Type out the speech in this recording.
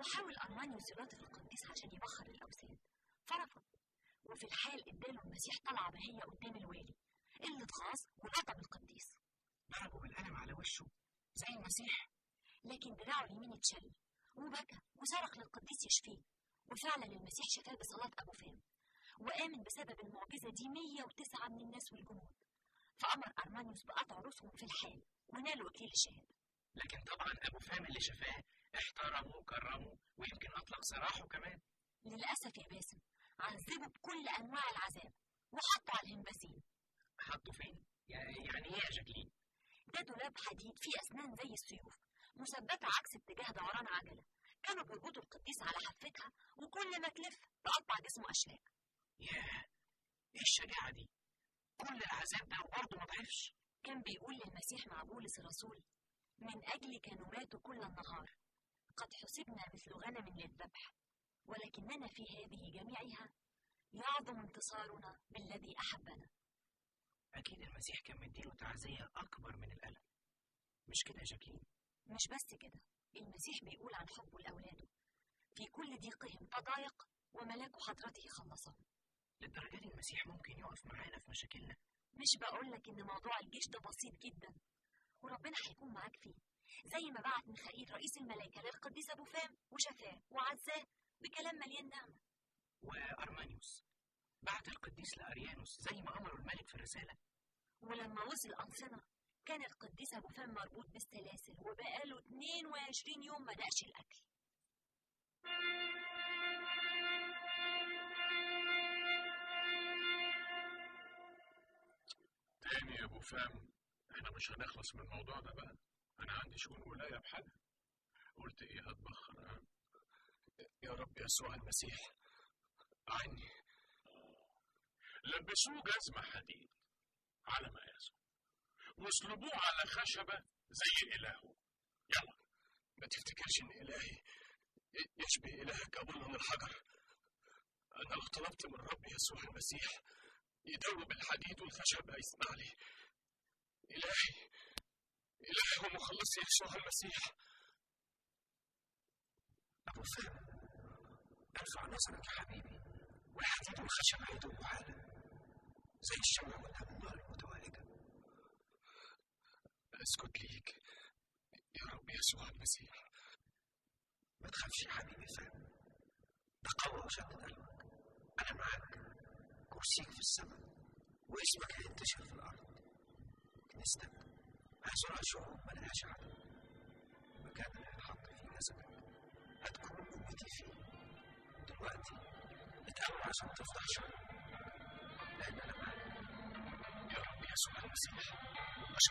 وحاول أرمانيوس يلاطف القديس عشان يبخر الأوثان فرفض وفي الحال اداله المسيح طلعة بهية قدام الوالي اللي اتغاظ ولطم القديس ضربه بالقلم على وشه زي المسيح لكن دراعه اليمين اتشل وبكى وصرخ للقديس يشفيه وفعلا المسيح شفاه بصلاة أبو فام وآمن بسبب المعجزة دي 109 من الناس والجنود فأمر أرمانيوس بقطع رؤوسهم في الحال ونالوا إكليل الشهادة لكن طبعا ابو فهم اللي شفاه احترمه وكرمه ويمكن اطلق سراحه كمان للأسف يا باسم عذبوا بكل أنواع العذاب وحطوا على الهمبسين حطه فين يع- يعني ايه يا جاكلين ده دولاب حديد فيه أسنان زي السيوف مثبتة عكس اتجاه دوران عجلة كانوا بيربطوا القديس على حفتها وكل ما تلف تقطع جسمه أشلاء ياه ايه الشجاعه دي كل العذاب ده وبرضه ما ضعفش كان بيقول للمسيح مع بولس الرسول من أجل كانوا ماتوا كل النهار قد حسبنا مثل غنم للذبح ولكننا في هذه جميعها يعظم انتصارنا بالذي أحبنا اكيد المسيح كان مديله تعزيه اكبر من الالم مش كده يا جاكلين مش بس كده المسيح بيقول عن حبه لأولاده في كل ضيقهم تضايق وملاك حضرته خلصهم للدرجه دي المسيح ممكن يقف معانا في مشاكلنا مش بقولك إن موضوع الجيش ده بسيط جدا وربنا هيكون معاك فيه زي ما بعت ميخائيل رئيس الملائكة للقديس أبو فام وشفاه وعزاه بكلام مليان نعمة وارمانيوس بعت القديس لاريانوس زي ما امره الملك في الرساله ولما وصل أنصنة كان القديس أبو فام مربوط بالسلاسل وبقاله 22 يوم ما دقش الأكل تاني يا ابو فهم احنا مش هنخلص من الموضوع ده بقى انا عندي شؤون ولايه بحالها قلت ايه هتبخر ها يا رب يسوع المسيح عني لبسوه جزمة حديد على مقاسه واصلبوه على خشبة زي إلهه يلا ما تفتكرش ان الهي ي- يشبه الهك ابونا من الحجر انا لو طلبت من رب يسوع المسيح يدوب الحديد والخشب هيسمع لي الهي الهي ومخلصي يسوع المسيح ابو فهم ارفع نظرك يا حبيبي والحديد والخشب هيدوبوا حالا زي الشمع قدام النار المتوالجه اسكت ليك يا رب يسوع المسيح ما تخافش يا حبيبي فهم ده قوة وشدد قلبك أنا معاك كرسيك في السماء واسمك هينتشر في الأرض كنيستك هزرع شعوب ملهاش عدد المكان اللي هيتحط فيه جسدك هتكون أمتي فيه دلوقتي اتقوى عشان تفضح شعوب لأن أنا معاك يا رب يسوع المسيح